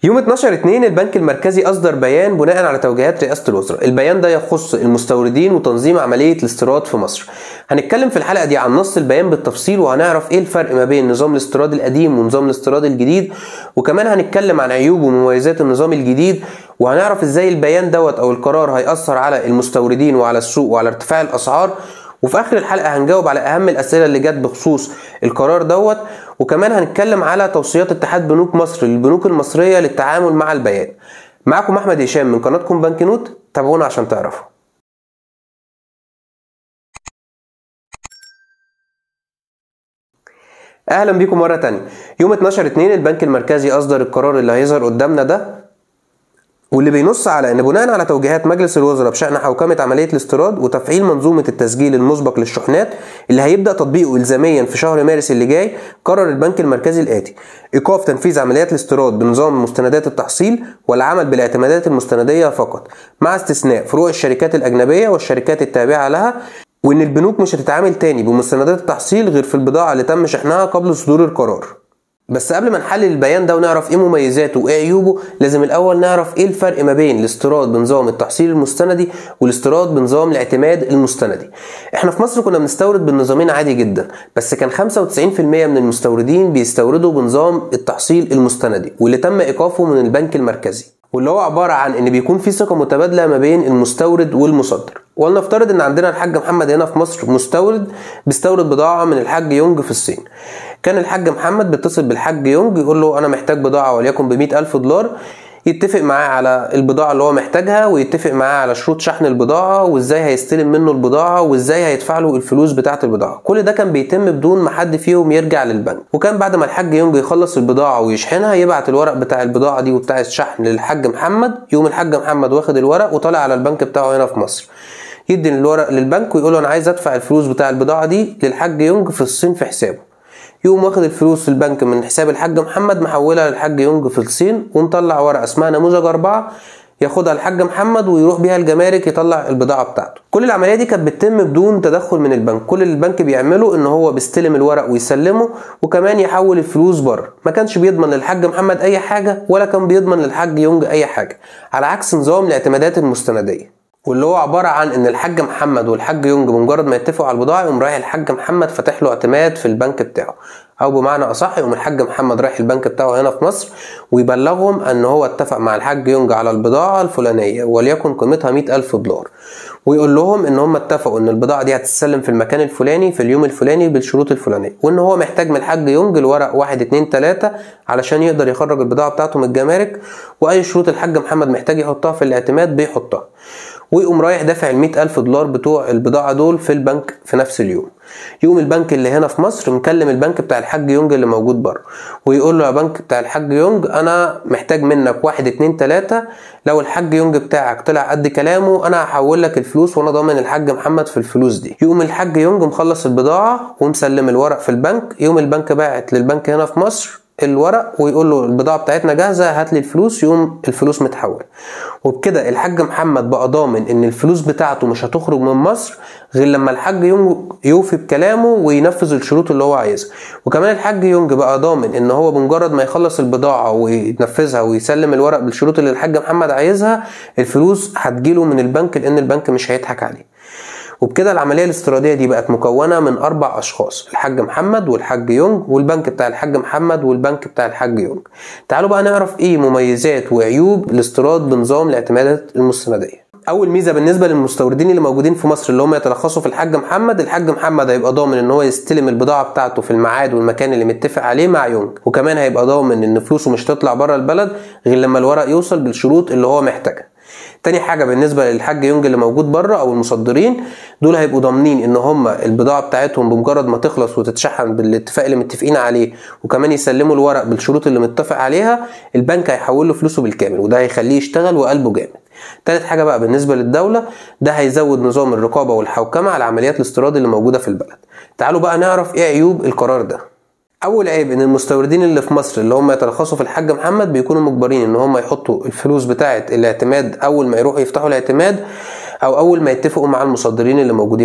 يوم 12 2 البنك المركزي اصدر بيان بناء على توجيهات رئاسه الوزراء البيان ده يخص المستوردين وتنظيم عمليه الاستيراد في مصر هنتكلم في الحلقه دي عن نص البيان بالتفصيل وهنعرف ايه الفرق ما بين نظام الاستيراد القديم ونظام الاستيراد الجديد وكمان هنتكلم عن عيوب ومميزات النظام الجديد وهنعرف ازاي البيان دوت او القرار هيأثر على المستوردين وعلى السوق وعلى ارتفاع الاسعار وفي اخر الحلقه هنجاوب على اهم الاسئله اللي جت بخصوص القرار دوت وكمان هنتكلم على توصيات اتحاد بنوك مصر للبنوك المصريه للتعامل مع البيان معاكم احمد هشام من قناتكم بنك نوت تابعونا عشان تعرفوا اهلا بيكم مره تانية يوم 12 2 البنك المركزي اصدر القرار اللي هيظهر قدامنا ده واللي بينص على ان بناء على توجيهات مجلس الوزراء بشان حوكمه عمليه الاستيراد وتفعيل منظومه التسجيل المسبق للشحنات اللي هيبدا تطبيقه الزاميا في شهر مارس اللي جاي قرر البنك المركزي الاتي ايقاف تنفيذ عمليات الاستيراد بنظام مستندات التحصيل والعمل بالاعتمادات المستنديه فقط مع استثناء فروع الشركات الاجنبيه والشركات التابعه لها وان البنوك مش هتتعامل تاني بمستندات التحصيل غير في البضاعه اللي تم شحنها قبل صدور القرار بس قبل ما نحلل البيان ده ونعرف ايه مميزاته وايه عيوبه لازم الاول نعرف ايه الفرق ما بين الاستيراد بنظام التحصيل المستندي والاستيراد بنظام الاعتماد المستندي احنا في مصر كنا بنستورد بالنظامين عادي جدا بس كان 95% من المستوردين بيستوردوا بنظام التحصيل المستندي واللي تم ايقافه من البنك المركزي واللي هو عبارة عن ان بيكون في ثقة متبادلة ما بين المستورد والمصدر ولنفترض ان عندنا الحاج محمد هنا في مصر مستورد بيستورد بضاعة من الحاج يونج في الصين كان الحاج محمد بيتصل بالحاج يونج يقول له انا محتاج بضاعة وليكن ب ألف دولار يتفق معاه على البضاعة اللي هو محتاجها ويتفق معاه على شروط شحن البضاعة وازاي هيستلم منه البضاعة وازاي هيدفع له الفلوس بتاعة البضاعة كل ده كان بيتم بدون ما حد فيهم يرجع للبنك وكان بعد ما الحاج يونج يخلص البضاعة ويشحنها يبعت الورق بتاع البضاعة دي وبتاع الشحن للحاج محمد يوم الحاج محمد واخد الورق وطالع على البنك بتاعه هنا في مصر يدي الورق للبنك ويقول له انا عايز ادفع الفلوس بتاع البضاعة دي للحاج يونج في الصين في حسابه يقوم واخد الفلوس في البنك من حساب الحاج محمد محولها للحاج يونج في الصين ومطلع ورقه اسمها نموذج أربعة ياخدها الحاج محمد ويروح بيها الجمارك يطلع البضاعه بتاعته كل العمليه دي كانت بتتم بدون تدخل من البنك كل اللي البنك بيعمله ان هو بيستلم الورق ويسلمه وكمان يحول الفلوس بره ما كانش بيضمن للحاج محمد اي حاجه ولا كان بيضمن للحاج يونج اي حاجه على عكس نظام الاعتمادات المستنديه واللي هو عبارة عن إن الحاج محمد والحاج يونج بمجرد ما يتفقوا على البضاعة يقوم رايح الحاج محمد فاتح له اعتماد في البنك بتاعه أو بمعنى أصح يقوم الحاج محمد رايح البنك بتاعه هنا في مصر ويبلغهم إن هو اتفق مع الحاج يونج على البضاعة الفلانية وليكن قيمتها مئة ألف دولار ويقول لهم إن هم اتفقوا إن البضاعة دي هتتسلم في المكان الفلاني في اليوم الفلاني بالشروط الفلانية وإن هو محتاج من الحاج يونج الورق واحد اتنين تلاتة علشان يقدر يخرج البضاعة بتاعته من الجمارك وأي شروط الحاج محمد محتاج يحطها في الاعتماد بيحطها ويقوم رايح دافع ال ألف دولار بتوع البضاعة دول في البنك في نفس اليوم يقوم البنك اللي هنا في مصر مكلم البنك بتاع الحاج يونج اللي موجود بره ويقول له يا بنك بتاع الحاج يونج انا محتاج منك واحد اتنين تلاتة لو الحاج يونج بتاعك طلع قد كلامه انا هحول لك الفلوس وانا ضامن الحاج محمد في الفلوس دي يقوم الحاج يونج مخلص البضاعة ومسلم الورق في البنك يقوم البنك باعت للبنك هنا في مصر الورق ويقول له البضاعه بتاعتنا جاهزه هات لي الفلوس يقوم الفلوس متحول وبكده الحاج محمد بقى ضامن ان الفلوس بتاعته مش هتخرج من مصر غير لما الحاج يونج يوفي بكلامه وينفذ الشروط اللي هو عايزها وكمان الحاج يونج بقى ضامن ان هو بمجرد ما يخلص البضاعه وينفذها ويسلم الورق بالشروط اللي الحاج محمد عايزها الفلوس هتجيله من البنك لان البنك مش هيضحك عليه وبكده العملية الاستيرادية دي بقت مكونة من أربع أشخاص الحاج محمد والحاج يونج والبنك بتاع الحاج محمد والبنك بتاع الحاج يونج تعالوا بقى نعرف إيه مميزات وعيوب الاستيراد بنظام الاعتمادات المستندية اول ميزه بالنسبه للمستوردين اللي موجودين في مصر اللي هم يتلخصوا في الحاج محمد الحاج محمد هيبقى ضامن ان هو يستلم البضاعه بتاعته في الميعاد والمكان اللي متفق عليه مع يونج وكمان هيبقى ضامن ان فلوسه مش هتطلع بره البلد غير لما الورق يوصل بالشروط اللي هو محتاجها تاني حاجة بالنسبة للحاج يونج اللي موجود بره أو المصدرين دول هيبقوا ضامنين إن هم البضاعة بتاعتهم بمجرد ما تخلص وتتشحن بالاتفاق اللي متفقين عليه وكمان يسلموا الورق بالشروط اللي متفق عليها البنك هيحول له فلوسه بالكامل وده هيخليه يشتغل وقلبه جامد تالت حاجة بقى بالنسبة للدولة ده هيزود نظام الرقابة والحوكمة على عمليات الاستيراد اللي موجودة في البلد تعالوا بقى نعرف ايه عيوب القرار ده اول عيب ان المستوردين اللي في مصر اللي هم يتلخصوا في الحاج محمد بيكونوا مجبرين ان هم يحطوا الفلوس بتاعه الاعتماد اول ما يروحوا يفتحوا الاعتماد او اول ما يتفقوا مع المصدرين اللي موجودين بره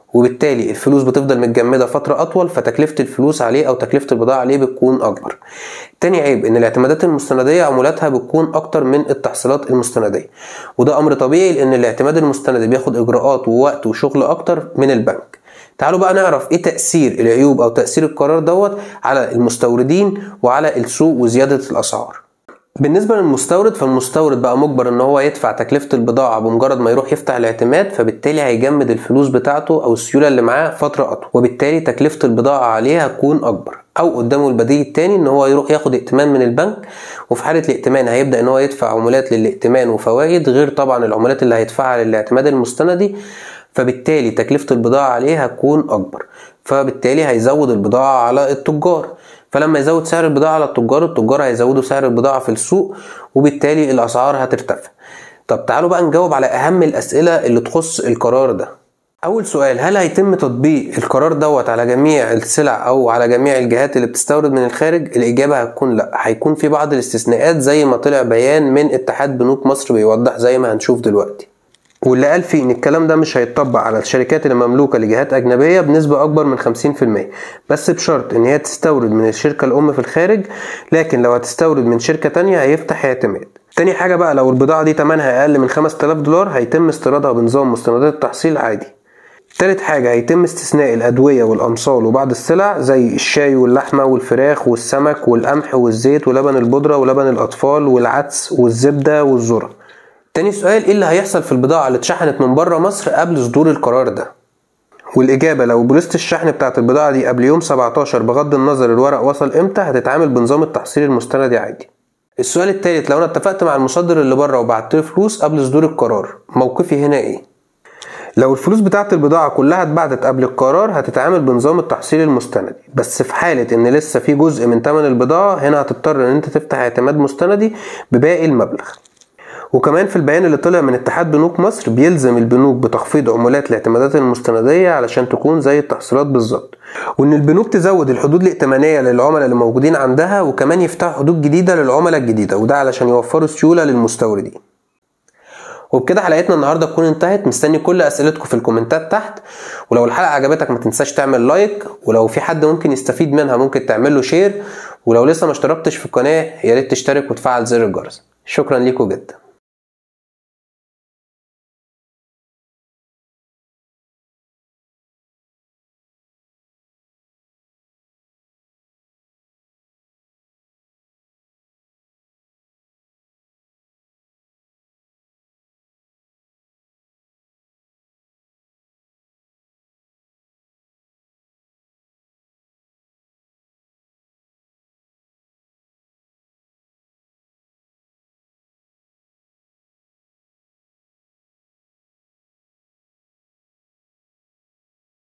وبالتالي الفلوس بتفضل متجمدة فترة أطول فتكلفة الفلوس عليه أو تكلفة البضاعة عليه بتكون أكبر تاني عيب إن الاعتمادات المستندية عمولاتها بتكون أكتر من التحصيلات المستندية وده أمر طبيعي لأن الاعتماد المستندي بياخد إجراءات ووقت وشغل أكتر من البنك تعالوا بقى نعرف ايه تأثير العيوب او تأثير القرار دوت على المستوردين وعلى السوق وزيادة الأسعار بالنسبة للمستورد فالمستورد بقى مجبر ان هو يدفع تكلفة البضاعة بمجرد ما يروح يفتح الاعتماد فبالتالي هيجمد الفلوس بتاعته او السيولة اللي معاه فترة اطول وبالتالي تكلفة البضاعة عليه هتكون اكبر او قدامه البديل التاني ان هو يروح ياخد ائتمان من البنك وفي حالة الائتمان هيبدأ ان هو يدفع عمولات للائتمان وفوائد غير طبعا العمولات اللي هيدفعها للاعتماد المستندي فبالتالي تكلفة البضاعة عليه هتكون أكبر فبالتالي هيزود البضاعة على التجار فلما يزود سعر البضاعة على التجار التجار هيزودوا سعر البضاعة في السوق وبالتالي الأسعار هترتفع طب تعالوا بقى نجاوب على أهم الأسئلة اللي تخص القرار ده أول سؤال هل هيتم تطبيق القرار دوت على جميع السلع أو على جميع الجهات اللي بتستورد من الخارج؟ الإجابة هتكون لأ، هيكون في بعض الاستثناءات زي ما طلع بيان من اتحاد بنوك مصر بيوضح زي ما هنشوف دلوقتي. واللي قال فيه ان الكلام ده مش هيتطبق على الشركات اللي مملوكه لجهات اجنبيه بنسبه اكبر من 50% بس بشرط ان هي تستورد من الشركه الام في الخارج لكن لو هتستورد من شركه تانية هيفتح اعتماد تاني حاجه بقى لو البضاعه دي تمنها اقل من 5000 دولار هيتم استيرادها بنظام مستندات التحصيل عادي تالت حاجة هيتم استثناء الأدوية والأمصال وبعض السلع زي الشاي واللحمة والفراخ والسمك والقمح والزيت ولبن البودرة ولبن الأطفال والعدس والزبدة والذرة تاني سؤال ايه اللي هيحصل في البضاعة اللي اتشحنت من بره مصر قبل صدور القرار ده والإجابة لو بوليسة الشحن بتاعت البضاعة دي قبل يوم 17 بغض النظر الورق وصل امتى هتتعامل بنظام التحصيل المستندي عادي السؤال التالت لو انا اتفقت مع المصدر اللي بره وبعت له فلوس قبل صدور القرار موقفي هنا ايه لو الفلوس بتاعت البضاعة كلها اتبعتت قبل القرار هتتعامل بنظام التحصيل المستندي بس في حالة ان لسه في جزء من تمن البضاعة هنا هتضطر ان انت تفتح اعتماد مستندي بباقي المبلغ وكمان في البيان اللي طلع من اتحاد بنوك مصر بيلزم البنوك بتخفيض عمولات الاعتمادات المستندية علشان تكون زي التحصيلات بالظبط وان البنوك تزود الحدود الائتمانية للعملاء اللي موجودين عندها وكمان يفتحوا حدود جديدة للعملاء الجديدة وده علشان يوفروا سيولة للمستوردين وبكده حلقتنا النهارده تكون انتهت مستني كل اسئلتكم في الكومنتات تحت ولو الحلقه عجبتك ما تنساش تعمل لايك ولو في حد ممكن يستفيد منها ممكن تعمل له شير ولو لسه ما اشتركتش في القناه يا ريت تشترك وتفعل زر الجرس شكرا ليكم جدا